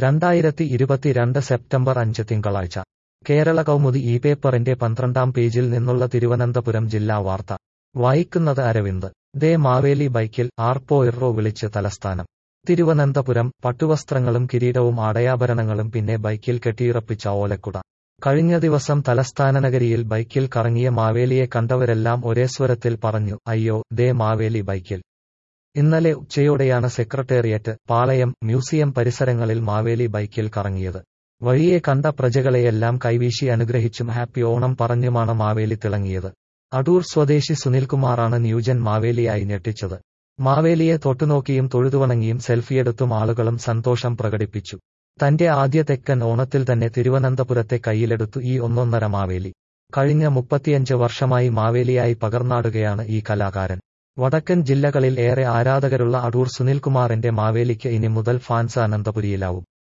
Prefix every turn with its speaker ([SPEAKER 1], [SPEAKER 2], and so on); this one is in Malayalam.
[SPEAKER 1] രണ്ടായിരത്തി ഇരുപത്തിരണ്ട് സെപ്റ്റംബർ അഞ്ച് തിങ്കളാഴ്ച കേരള കൗമുദി ഈ പേപ്പറിന്റെ പന്ത്രണ്ടാം പേജിൽ നിന്നുള്ള തിരുവനന്തപുരം ജില്ലാ വാർത്ത വായിക്കുന്നത് അരവിന്ദ് ദേ മാവേലി ബൈക്കിൽ ആർപ്പോ ഇർറോ വിളിച്ച് തലസ്ഥാനം തിരുവനന്തപുരം പട്ടുവസ്ത്രങ്ങളും കിരീടവും ആടയാഭരണങ്ങളും പിന്നെ ബൈക്കിൽ കെട്ടിയിറപ്പിച്ച ഓലക്കുട കഴിഞ്ഞ ദിവസം തലസ്ഥാന നഗരിയിൽ ബൈക്കിൽ കറങ്ങിയ മാവേലിയെ കണ്ടവരെല്ലാം ഒരേ സ്വരത്തിൽ പറഞ്ഞു അയ്യോ ദേ മാവേലി ബൈക്കിൽ ഇന്നലെ ഉച്ചയോടെയാണ് സെക്രട്ടേറിയറ്റ് പാളയം മ്യൂസിയം പരിസരങ്ങളിൽ മാവേലി ബൈക്കിൽ കറങ്ങിയത് വഴിയെ കണ്ട പ്രജകളെയെല്ലാം കൈവീശി അനുഗ്രഹിച്ചും ഹാപ്പി ഓണം പറഞ്ഞുമാണ് മാവേലി തിളങ്ങിയത് അടൂർ സ്വദേശി സുനിൽകുമാറാണ് ന്യൂജൻ മാവേലിയായി ഞെട്ടിച്ചത് മാവേലിയെ തൊട്ടുനോക്കിയും തൊഴുതുവണങ്ങിയും സെൽഫിയെടുത്തും ആളുകളും സന്തോഷം പ്രകടിപ്പിച്ചു തന്റെ ആദ്യ തെക്കൻ ഓണത്തിൽ തന്നെ തിരുവനന്തപുരത്തെ കയ്യിലെടുത്തു ഈ ഒന്നൊന്നര മാവേലി കഴിഞ്ഞ മുപ്പത്തിയഞ്ച് വർഷമായി മാവേലിയായി പകർന്നാടുകയാണ് ഈ കലാകാരൻ വടക്കൻ ജില്ലകളിൽ ഏറെ ആരാധകരുള്ള അടൂർ സുനിൽകുമാറിന്റെ മാവേലിക്ക് ഇനി മുതൽ ഫാൻസ് അനന്തപുരിയിലാവും